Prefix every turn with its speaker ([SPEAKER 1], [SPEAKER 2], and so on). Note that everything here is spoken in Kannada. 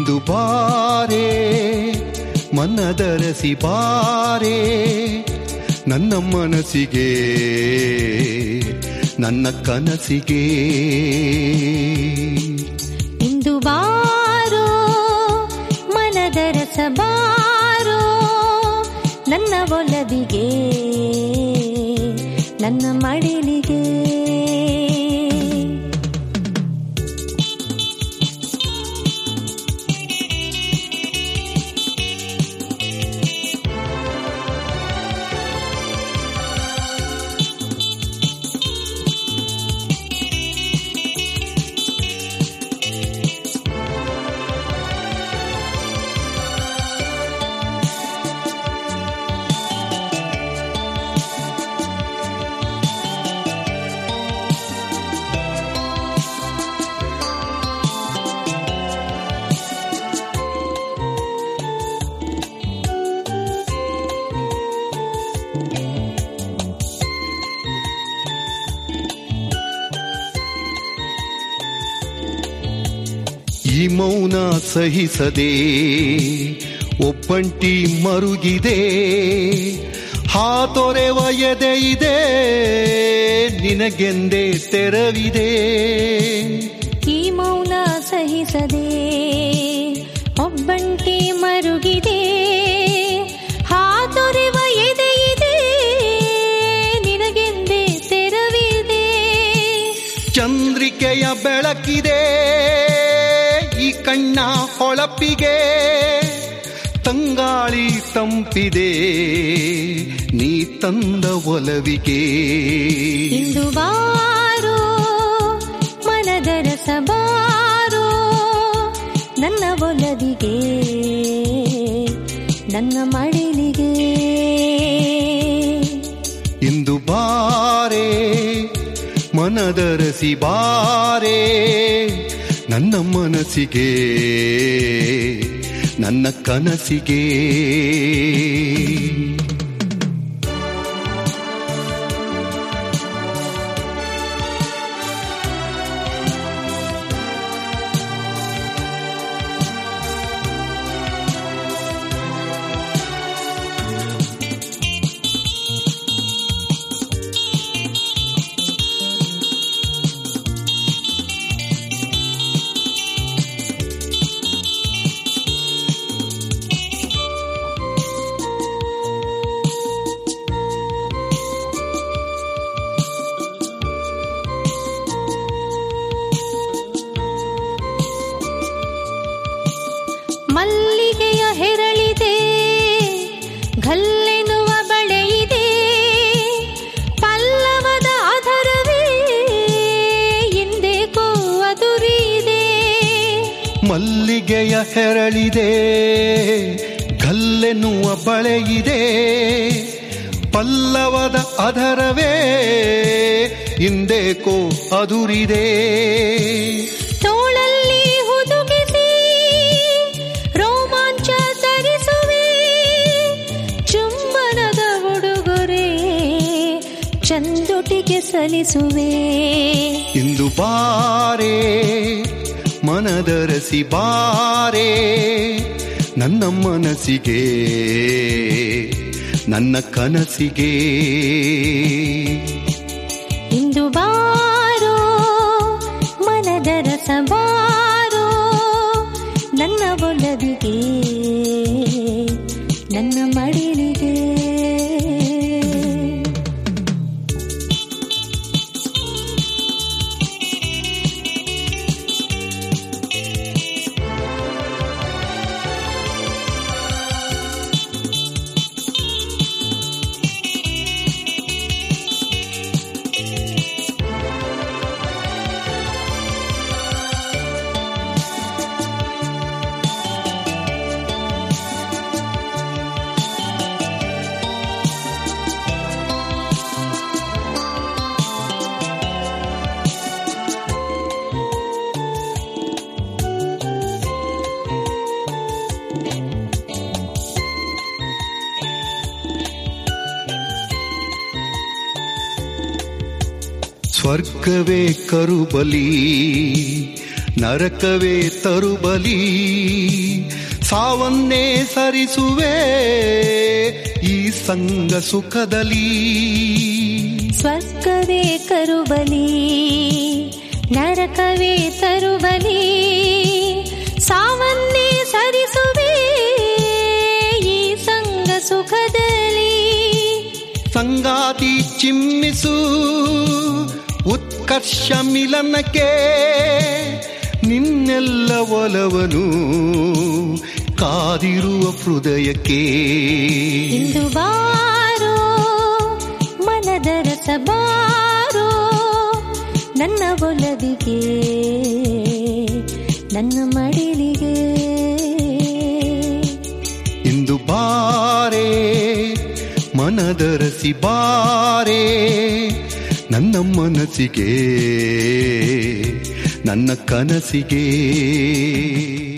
[SPEAKER 1] ಇಂದು ಬಾರೆ ಮನದರಸಿ ಬಾರೆ ನನ್ನ ಮನಸ್ಸಿಗೆ ನನ್ನ ಕನಸಿಗೆ
[SPEAKER 2] ಇಂದು ಬಾರೋ ಮನದ ರಸ ಬಾರೋ ನನ್ನ ಒಲವಿಗೆ ನನ್ನ ಮಡಿಲಿಗೆ
[SPEAKER 1] ಈ ಮೌನ ಸಹಿಸದೆ ಒಬ್ಬಂಟಿ ಮರುಗಿದೆ ಹಾತೊರೆವ ಎದೆ ಇದೆ ನಿನಗೆಂದೇ ತೆರವಿದೆ
[SPEAKER 2] ಈ ಮೌನ ಸಹಿಸದೆ ಒಬ್ಬಂಟಿ ಮರುಗಿದೆ ಹಾತೊರೆವ ಎದೆ ಇದೆ ನಿನಗೆಂದೇ ತೆರವಿದೆ
[SPEAKER 1] ಚಂದ್ರಿಕೆಯ ಬೆಳಕಿದೆ ಈ ಕಣ್ಣ ಹೊಳಪಿಗೆ ತಂಗಾಳಿ ತಂಪಿದೆ ನೀ ತಂದ ಒಲವಿಗೆ
[SPEAKER 2] ಇಂದು ಬಾರೋ ಮನದ ರಸ ಬಾರೋ ನನ್ನ ಒಲವಿಗೆ ನನ್ನ ಮಡಿಲಿಗೆ
[SPEAKER 1] ಇಂದು ಬಾರೆ ಮನದರಸಿ ಬಾರೆ ನನ್ನ ಮನಸ್ಸಿಗೆ ನನ್ನ ಕನಸಿಗೆ
[SPEAKER 2] ಮಲ್ಲಿಗೆಯ ಹೆರಳಿದೆ ಗಲ್ಲೆನ್ನುವ ಬಳೆಯಿದೆ ಪಲ್ಲವದ ಆಧಾರವೇ ಹಿಂದೆಕೋ ಅದುರಿದೆ
[SPEAKER 1] ಮಲ್ಲಿಗೆಯ ಹೆರಳಿದೆ ಗಲ್ಲೆನ್ನುವ ಬಳೆಯಿದೆ ಪಲ್ಲವದ ಅಧರವೇ ಹಿಂದೇಕೋ ಅದುರಿದೆ
[SPEAKER 2] ತೋಳಲ್ಲಿ ಹುದುಗಿಸಿ ರೋಮಾಂಚ ತರಿಸುವೆ ಚುಂಬನದ ಉಡುಗೊರೆ ಚಂದುಟಿಗೆ ಸಲ್ಲಿಸುವೆ
[SPEAKER 1] ಇಂದು ಬಾರೆ ಮನದರಸಿ ಬಾರೆ ನನ್ನ ಮನಸ್ಸಿಗೆ ನನ್ನ ಕನಸಿಗೆ
[SPEAKER 2] ಇಂದು ಬಾರೋ ಮನದ ರಸ ಬಾರೋ ನನ್ನ ಒಲವಿಗೆ ನನ್ನ ಮಡಿಲಿಗೆ
[SPEAKER 1] ಸ್ವರ್ಗವೇ ಕರುಬಲಿ ನರಕವೇ ತರುಬಲಿ ಸಾವನ್ನೇ ಸರಿಸುವೆ ಈ ಸಂಗ ಸುಖದಲ್ಲಿ
[SPEAKER 2] ಸ್ವರ್ಗವೇ ಕರುಬಲಿ ನರಕವೇ ತರುಬಲಿ ಸಾವನ್ನೇ ಸರಿಸುವೆ ಈ ಸಂಗ ಸುಖದಲ್ಲಿ
[SPEAKER 1] ಸಂಗಾತಿ ಚಿಮ್ಮಿಸು ಉತ್ಕರ್ಷ ಮಿಲನಕ್ಕೆ ನಿನ್ನೆಲ್ಲ ಒಲವನು ಕಾದಿರುವ ಹೃದಯಕ್ಕೆ
[SPEAKER 2] ಇಂದು ಬಾರೋ ಮನದ ರಸ ಬಾರೋ ನನ್ನ ಒಲವಿಗೆ ನನ್ನ ಮಡಿಲಿಗೆ
[SPEAKER 1] ಇಂದು ಬಾರೆ ಮನದರಸಿ ಬಾರೆ ನನ್ನ ಮನಸ್ಸಿಗೆ ನನ್ನ ಕನಸಿಗೆ